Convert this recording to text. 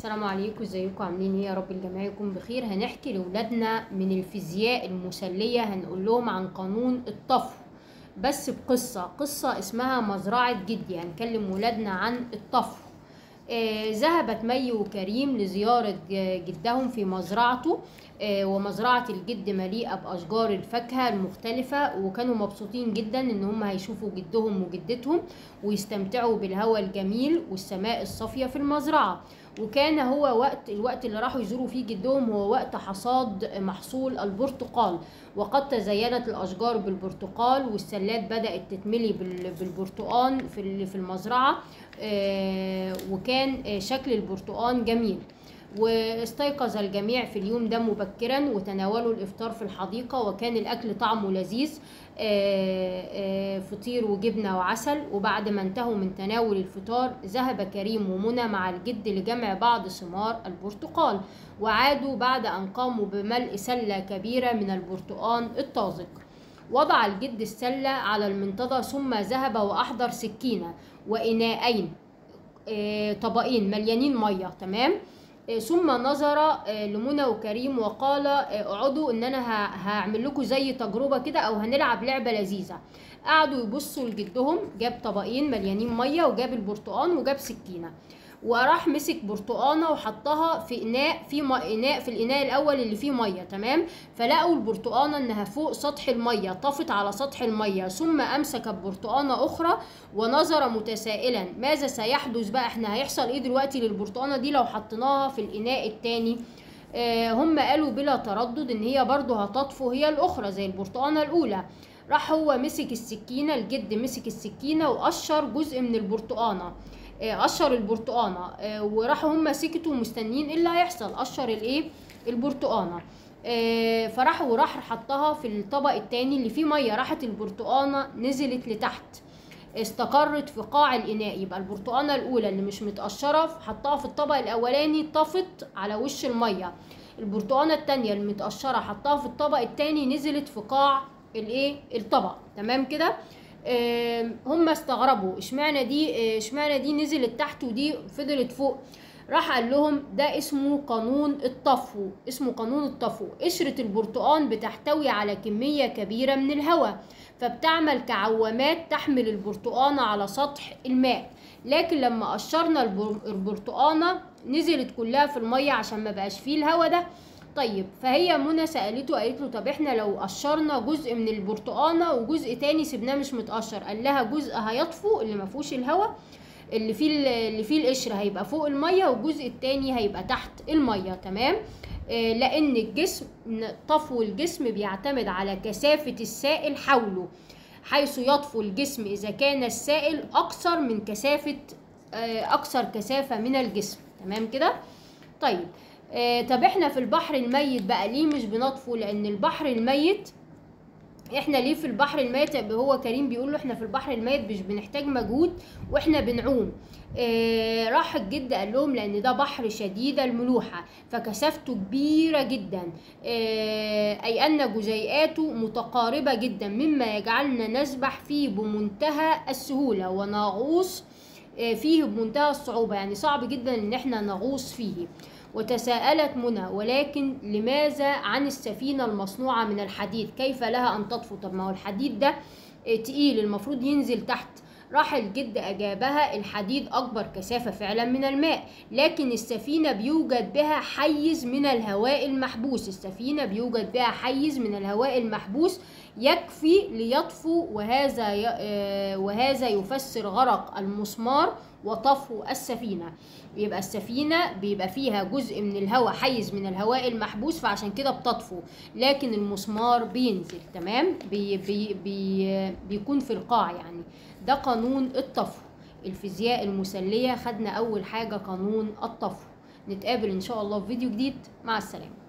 السلام عليكم ازيكم عاملين ايه يا رب الجميع يكون بخير هنحكي لاولادنا من الفيزياء المسليه هنقول لهم عن قانون الطفو بس بقصه قصه اسمها مزرعه جدي هنكلم ولادنا عن الطفو آه ذهبت مي وكريم لزيارة جدهم في مزرعته آه ومزرعة الجد مليئة بأشجار الفاكهة المختلفة وكانوا مبسوطين جدا إن هم هيشوفوا جدهم وجدتهم ويستمتعوا بالهواء الجميل والسماء الصافية في المزرعة وكان هو وقت الوقت اللي راحوا يزوروا فيه جدهم هو وقت حصاد محصول البرتقال وقد تزينت الاشجار بالبرتقال والسلات بدات تتملي بالبرتقال في في المزرعه وكان شكل البرتقال جميل واستيقظ الجميع في اليوم ده مبكرا وتناولوا الافطار في الحديقه وكان الاكل طعمه لذيذ فطير وجبنه وعسل وبعد ما انتهوا من تناول الفطار ذهب كريم ومنى مع الجد لجمع بعض ثمار البرتقال وعادوا بعد ان قاموا بملء سله كبيره من البرتقال الطازج وضع الجد السله على المنتدى ثم ذهب واحضر سكينه واناءين طبقين مليانين ميه تمام ثم نظر لمنى وكريم وقال اقعدوا ان انا هعمل لكم زي تجربه كده او هنلعب لعبه لذيذه قعدوا يبصوا لجدهم جاب طبقين مليانين ميه وجاب البرتقان وجاب سكينه وراح مسك برتقانه وحطها في اناء في اناء في الاناء الاول اللي فيه ميه تمام فلقوا البرتقانه انها فوق سطح الميه طفت على سطح الميه ثم امسك برتقانه اخرى ونظر متسائلا ماذا سيحدث بقى احنا هيحصل ايه دلوقتي للبرتقانه دي لو حطيناها في الاناء التاني آه هم قالوا بلا تردد ان هي برضو هتطفو هي الاخرى زي البرتقانه الاولى راح هو مسك السكينه الجد مسك السكينه وقشر جزء من البرتقانه قشر البرتقانه وراحوا هم سكتوا مستنيين ايه اللي هيحصل قشر الايه البرتقانه فراح وراح حطها في الطبق التاني اللي فيه ميه راحت البرتقانه نزلت لتحت استقرت في قاع الاناء يبقى البرتقانه الاولى اللي مش متقشره حطها في الطبق الاولاني طفت على وش الميه البرتقانه التانية المتقشره حطها في الطبق التاني نزلت في قاع الايه الطبق تمام كده هم استغربوا اشمعنى دي اشمعنى دي نزلت تحت ودي فضلت فوق راح قال لهم ده اسمه قانون الطفو اسمه قانون الطفو قشرة البرتقان بتحتوي على كمية كبيرة من الهواء فبتعمل كعوامات تحمل البرتقانة على سطح الماء لكن لما قشرنا البرتقانة نزلت كلها في المية عشان ما بقاش فيه الهواء ده طيب فهي منى سالته قالت له طب احنا لو قشرنا جزء من البرتقانه وجزء تاني سيبناه مش متقشر قال لها جزء هيطفو اللي ما فيهوش الهواء اللي فيه اللي فيه القشر هيبقى فوق الميه والجزء التاني هيبقى تحت الميه تمام آه لان الجسم طفو الجسم بيعتمد على كثافه السائل حوله حيث يطفو الجسم اذا كان السائل اكثر من كثافه آه اكثر كثافه من الجسم تمام كده طيب آه طب احنا في البحر الميت بقى ليه مش بنطفو لان البحر الميت احنا ليه في البحر الميت هو كريم بيقول له احنا في البحر الميت مش بنحتاج مجهود واحنا بنعوم آه راح الجد قال لهم لان ده بحر شديد الملوحه فكثافته كبيره جدا آه اي ان جزيئاته متقاربه جدا مما يجعلنا نسبح فيه بمنتهى السهوله ونغوص آه فيه بمنتهى الصعوبه يعني صعب جدا ان احنا نغوص فيه وتساءلت منى ولكن لماذا عن السفينة المصنوعة من الحديد كيف لها أن تطفو طب ما هو الحديد ده تقيل المفروض ينزل تحت راح الجد أجابها الحديد أكبر كثافة فعلا من الماء لكن السفينة بيوجد بها حيز من الهواء المحبوس السفينة بيوجد بها حيز من الهواء المحبوس يكفي ليطفو وهذا وهذا يفسر غرق المسمار وطفو السفينة يبقى السفينة بيبقى فيها جزء من الهواء حيز من الهواء المحبوس فعشان كده بتطفو لكن المسمار بينزل تمام بي بي بي بيكون في القاع يعني ده قانون الطفو الفيزياء المسلية خدنا أول حاجة قانون الطفو نتقابل إن شاء الله في فيديو جديد مع السلامة